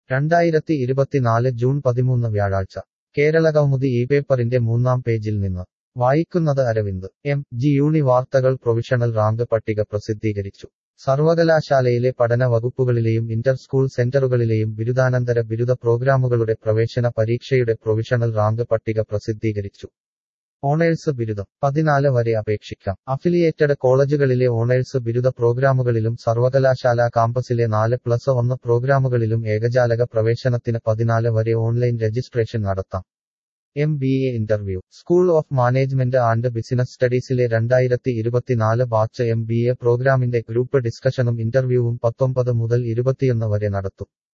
രണ്ടായിരത്തി ഇരുപത്തിനാല് ജൂൺ പതിമൂന്ന് വ്യാഴാഴ്ച കേരളകൗമുദി ഈ പേപ്പറിന്റെ മൂന്നാം പേജിൽ നിന്ന് വായിക്കുന്നത് അരവിന്ദ് എം ജി യൂണി വാർത്തകൾ പ്രൊവിഷണൽ റാങ്ക് പട്ടിക പ്രസിദ്ധീകരിച്ചു സർവകലാശാലയിലെ പഠന വകുപ്പുകളിലെയും ഇന്റർ സ്കൂൾ സെന്ററുകളിലെയും ബിരുദാനന്തര ബിരുദ പ്രോഗ്രാമുകളുടെ പ്രവേശന പരീക്ഷയുടെ പ്രൊവിഷണൽ റാങ്ക് പട്ടിക പ്രസിദ്ധീകരിച്ചു ഓണേഴ്സ് ബിരുദം പതിനാല് വരെ അപേക്ഷിക്കാം അഫിലിയേറ്റഡ് കോളേജുകളിലെ ഓണേഴ്സ് ബിരുദ പ്രോഗ്രാമുകളിലും സർവകലാശാല കാമ്പസിലെ നാല് പ്ലസ് ഒന്ന് പ്രോഗ്രാമുകളിലും ഏകജാലക പ്രവേശനത്തിന് പതിനാല് വരെ ഓൺലൈൻ രജിസ്ട്രേഷൻ നടത്താം M B A interview school of management and business സ്റ്റഡീസിലെ രണ്ടായിരത്തി ഇരുപത്തിനാല് ബാച്ച് എം ബി എ പ്രോഗ്രാമിന്റെ ഗ്രൂപ്പ് ഡിസ്കഷനും ഇന്റർവ്യൂവും പത്തൊമ്പത് മുതൽ ഇരുപത്തിയൊന്ന് വരെ നടത്തും